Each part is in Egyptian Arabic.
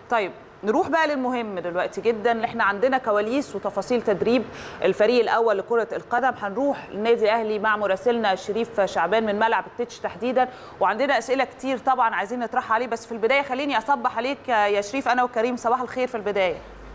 طيب نروح بقى للمهم دلوقتي جدا احنا عندنا كواليس وتفاصيل تدريب الفريق الاول لكره القدم هنروح للنادي الاهلي مع مراسلنا شريف شعبان من ملعب التتش تحديدا وعندنا اسئله كتير طبعا عايزين نطرحها عليه بس في البدايه خليني اصبح عليك يا شريف انا وكريم صباح الخير في البدايه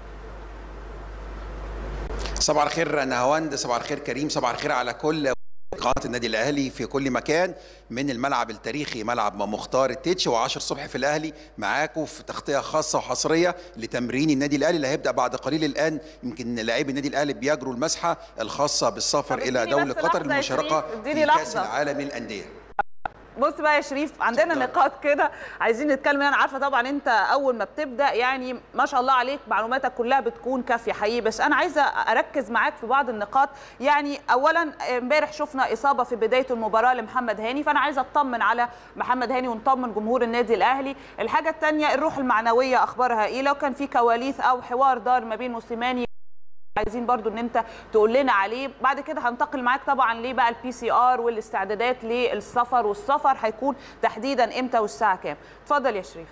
صباح الخير نهاوند صباح الخير كريم صباح الخير على كل قناه النادي الاهلي في كل مكان من الملعب التاريخي ملعب مختار التتش و10 الصبح في الاهلي معاكم في تغطيه خاصه وحصريه لتمرين النادي الاهلي اللي هيبدا بعد قليل الان يمكن لاعبي النادي الاهلي بيجروا المسحه الخاصه بالسفر الى دوله قطر للمشاركه في كاس العالم للانديه بص بقى يا شريف عندنا نقاط كده عايزين نتكلم انا عارفه طبعا انت اول ما بتبدا يعني ما شاء الله عليك معلوماتك كلها بتكون كافيه حقيقي بس انا عايزه اركز معاك في بعض النقاط يعني اولا امبارح شفنا اصابه في بدايه المباراه لمحمد هاني فانا عايزه اطمن على محمد هاني ونطمن جمهور النادي الاهلي الحاجه الثانيه الروح المعنويه اخبارها ايه لو كان في كواليس او حوار دار ما بين موسيماني عايزين برضو ان انت تقول لنا عليه بعد كده هنتقل معاك طبعا ليه بقى البي سي ار والاستعدادات للسفر والسفر هيكون تحديدا امتى والساعه كام اتفضل يا شريف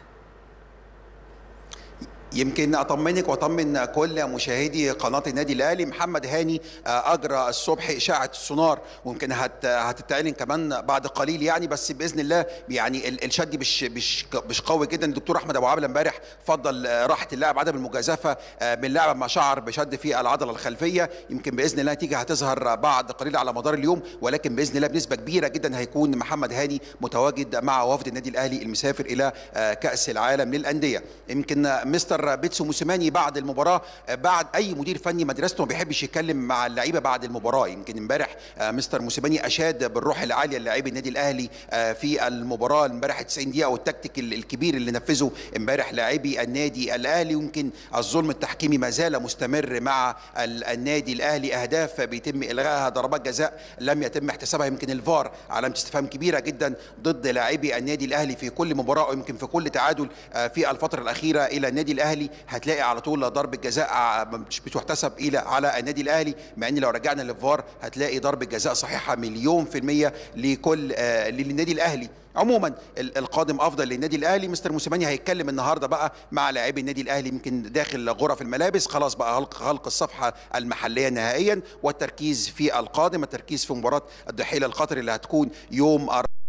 يمكن اطمنك واطمن كل مشاهدي قناه النادي الاهلي محمد هاني اجرى الصبح اشاعه السونار ويمكن هت هتتعلن كمان بعد قليل يعني بس باذن الله يعني الشد مش مش مش قوي جدا الدكتور احمد ابو عبله امبارح فضل راحه اللاعب عدم المجازفه من لاعب ما شعر بشد في العضله الخلفيه يمكن باذن الله نتيجه هتظهر بعد قليل على مدار اليوم ولكن باذن الله بنسبه كبيره جدا هيكون محمد هاني متواجد مع وفد النادي الاهلي المسافر الى كاس العالم للانديه يمكن مستر بيتسو موسيماني بعد المباراه بعد اي مدير فني مدرسته ما بيحبش يتكلم مع اللعيبه بعد المباراه يمكن امبارح مستر موسيماني اشاد بالروح العاليه للاعبي النادي الاهلي في المباراه امبارح 90 دقيقه والتكتيك الكبير اللي نفذه امبارح لاعبي النادي الاهلي ويمكن الظلم التحكيمي ما زال مستمر مع النادي الاهلي اهداف بيتم الغائها ضربات جزاء لم يتم احتسابها يمكن الفار علامه استفهام كبيره جدا ضد لاعبي النادي الاهلي في كل مباراه ويمكن في كل تعادل في الفتره الاخيره الى النادي الاهلي هتلاقي على طول ضربه جزاء مش بتحتسب الى على النادي الاهلي مع ان لو رجعنا للفار هتلاقي ضربه جزاء صحيحه مليون في الميه لكل آه للنادي الاهلي عموما القادم افضل للنادي الاهلي مستر موسيماني هيتكلم النهارده بقى مع لاعبي النادي الاهلي يمكن داخل غرف الملابس خلاص بقى غلق غلق الصفحه المحليه نهائيا والتركيز في القادم التركيز في مباراه الضحيله القطري اللي هتكون يوم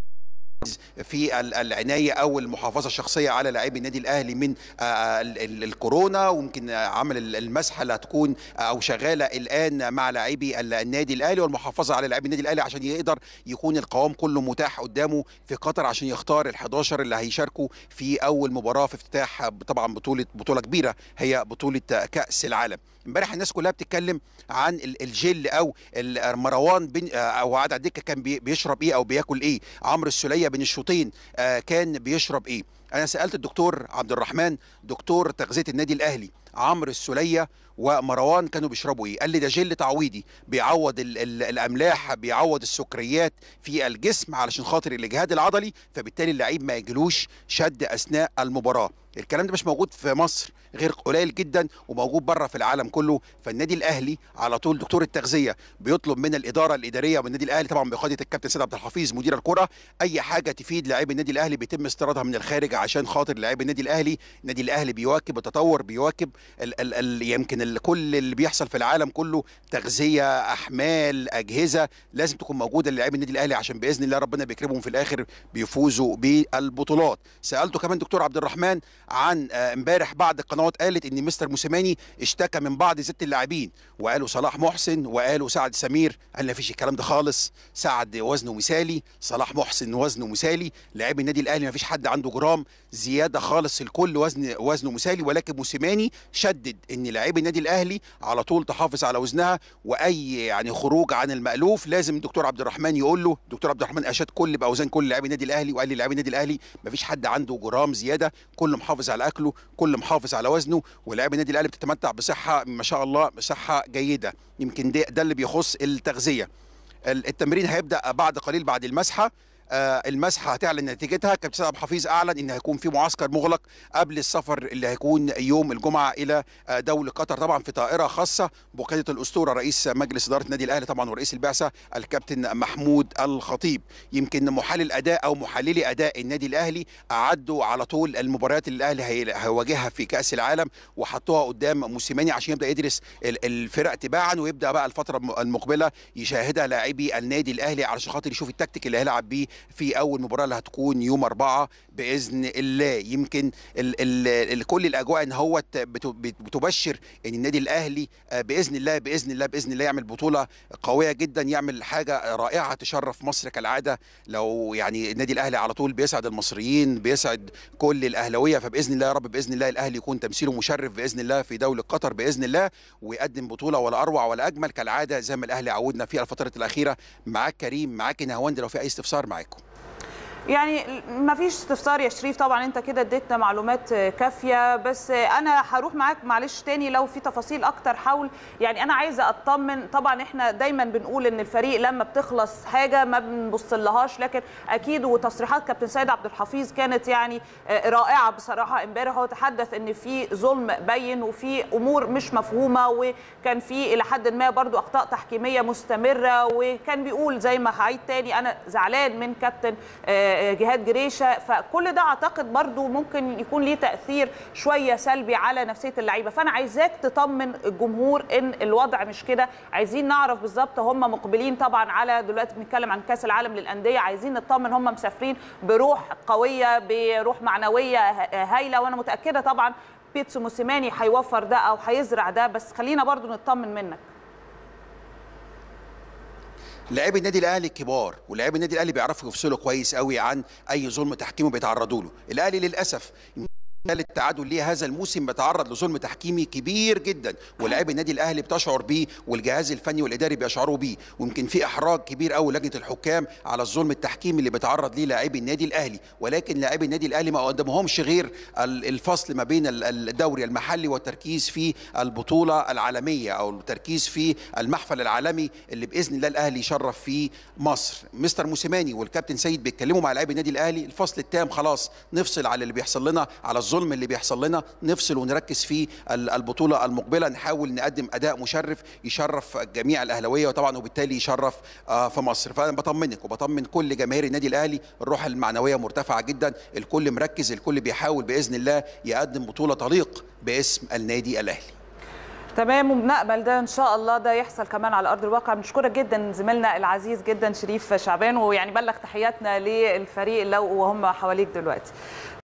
في العنايه او المحافظه الشخصيه على لاعبي النادي الاهلي من الكورونا ويمكن عمل المسحه اللي هتكون او شغاله الان مع لاعبي النادي الاهلي والمحافظه على لاعبي النادي الاهلي عشان يقدر يكون القوام كله متاح قدامه في قطر عشان يختار ال11 اللي هيشاركوا في اول مباراه في افتتاح طبعا بطوله بطوله كبيره هي بطوله كاس العالم امبارح الناس كلها بتتكلم عن الجل او مروان بن او قاعد على الدكه كان بيشرب ايه او بياكل ايه عمرو السوليه بين الشوطين كان بيشرب ايه انا سالت الدكتور عبد الرحمن دكتور تغذيه النادي الاهلي عمرو السوليه ومروان كانوا بيشربوا ايه؟ قال لي ده جل تعويضي بيعوض ال ال الاملاح بيعوض السكريات في الجسم علشان خاطر الاجهاد العضلي فبالتالي اللعيب ما يجيلوش شد اثناء المباراه. الكلام ده مش موجود في مصر غير قليل جدا وموجود بره في العالم كله فالنادي الاهلي على طول دكتور التغذيه بيطلب من الاداره الاداريه والنادي الاهلي طبعا بقياده الكابتن سيد عبد الحفيظ مدير الكره اي حاجه تفيد لاعبي النادي الاهلي بيتم استيرادها من الخارج عشان خاطر لاعبي النادي الاهلي النادي الاهلي بيواكب التطور بيواكب ال ال ال يمكن ال كل اللي بيحصل في العالم كله تغذيه احمال اجهزه لازم تكون موجوده للاعبي النادي الاهلي عشان باذن الله ربنا بيكرمهم في الاخر بيفوزوا بالبطولات سالته كمان دكتور عبد الرحمن عن امبارح بعض القنوات قالت ان مستر موسيماني اشتكى من بعض زياده اللاعبين وقالوا صلاح محسن وقالوا سعد سمير قال ما فيش الكلام ده خالص سعد وزنه مثالي صلاح محسن وزنه مثالي لاعبي النادي الاهلي ما فيش حد عنده جرام زياده خالص الكل وزن وزنه مثالي ولكن موسيماني شدد ان لاعبي النادي الاهلي على طول تحافظ على وزنها واي يعني خروج عن المالوف لازم الدكتور عبد الرحمن يقول له الدكتور عبد الرحمن اشاد كل باوزان كل لاعبي النادي الاهلي وقال لي لاعبي النادي الاهلي ما فيش حد عنده جرام زياده كل محافظ على اكله كل محافظ على وزنه ولاعبي النادي الاهلي بتتمتع بصحه ما شاء الله بصحه جيده يمكن ده, ده اللي بيخص التغذيه التمرين هيبدا بعد قليل بعد المسحه آه، المسحه هتعلن نتيجتها كابتن سيد عبد الحفيظ اعلن ان هيكون في معسكر مغلق قبل السفر اللي هيكون يوم الجمعه الى آه، دوله قطر طبعا في طائره خاصه بقياده الاسطوره رئيس مجلس اداره النادي الاهلي طبعا ورئيس البعثه الكابتن محمود الخطيب يمكن محلل اداء او محللي اداء النادي الاهلي اعدوا على طول المباريات اللي الاهلي هي- هيواجهها في كاس العالم وحطوها قدام موسيماني عشان يبدا يدرس ال- الفرق تباعا ويبدا بقى الفتره الم- المقبله يشاهدها لاعبي النادي الاهلي علشان خاطر يشوف التكتيك اللي هيلعب بيه في اول مباراه اللي هتكون يوم أربعة باذن الله يمكن ال ال ال كل الاجواء ان هو ت- بت- بت- بتبشر ان النادي الاهلي آه، باذن الله باذن الله باذن الله يعمل بطوله قويه جدا يعمل حاجه رائعه تشرف مصر كالعاده لو يعني النادي الاهلي على طول بيسعد المصريين بيسعد كل الاهلاويه فباذن الله يا رب باذن الله الاهلي يكون تمثيله مشرف باذن الله في دوله قطر باذن الله ويقدم بطوله ولا اروع ولا اجمل كالعاده زي ما الاهلي عودنا في الفتره الاخيره معاك كريم معاك نهاوند لو في اي استفسار معاكم يعني ما فيش استفسار يا شريف طبعا انت كده اديتنا معلومات كافيه بس انا هروح معاك معلش تاني لو في تفاصيل اكتر حول يعني انا عايزه اطمن طبعا احنا دايما بنقول ان الفريق لما بتخلص حاجه ما بنبص لهاش لكن اكيد وتصريحات كابتن سيد عبد الحفيظ كانت يعني رائعه بصراحه امبارح هو تحدث ان في ظلم بين وفي امور مش مفهومه وكان في الى حد ما برضو اخطاء تحكيميه مستمره وكان بيقول زي ما هعيد تاني انا زعلان من كابتن آه، جهاد جريشه فكل ده اعتقد برضو ممكن يكون ليه تاثير شويه سلبي على نفسيه اللعيبه فانا عايزاك تطمن الجمهور ان الوضع مش كده عايزين نعرف بالظبط هم مقبلين طبعا على دلوقتي بنتكلم عن كاس العالم للانديه عايزين نطمن هم مسافرين بروح قويه بروح معنويه هايله وانا متاكده طبعا بيتسو موسيماني هيوفر ده او هيزرع ده بس خلينا برضو نطمن منك لاعبي النادي الاهلي كبار ولاعبي النادي الاهلي بيعرفوا يفصلوا كويس قوي عن اي ظلم تحكيمي بيتعرضوا له الاهلي للاسف ثالث تعادل ليه هذا الموسم بيتعرض لظلم تحكيمي كبير جدا ولاعبي النادي الاهلي بتشعر بيه والجهاز الفني والاداري بيشعروا بيه ويمكن في احراج كبير قوي لجنه الحكام على الظلم التحكيمي اللي بيتعرض ليه لاعبي النادي الاهلي ولكن لاعبي النادي الاهلي ما قدمهمش غير ال- الفصل ما بين ال- الدوري المحلي والتركيز في البطوله العالميه او التركيز في المحفل العالمي اللي باذن الله الاهلي يشرف فيه مصر مستر موسيماني والكابتن سيد بيتكلموا مع لاعبي النادي الاهلي الفصل التام خلاص نفصل على اللي بيحصل لنا على الظلم اللي بيحصل لنا نفصل ونركز في ال- البطوله المقبله نحاول نقدم اداء مشرف يشرف جميع الاهلاويه وطبعا وبالتالي يشرف آه، في مصر فانا بطمنك وبطمن كل جماهير النادي الاهلي الروح المعنويه مرتفعه جدا الكل مركز الكل بيحاول باذن الله يقدم بطوله تليق باسم النادي الاهلي تمام وبنقبل ده ان شاء الله ده يحصل كمان على ارض الواقع بنشكرك جدا زميلنا العزيز جدا شريف شعبان ويعني بلغ تحياتنا للفريق لو وهم حواليك دلوقتي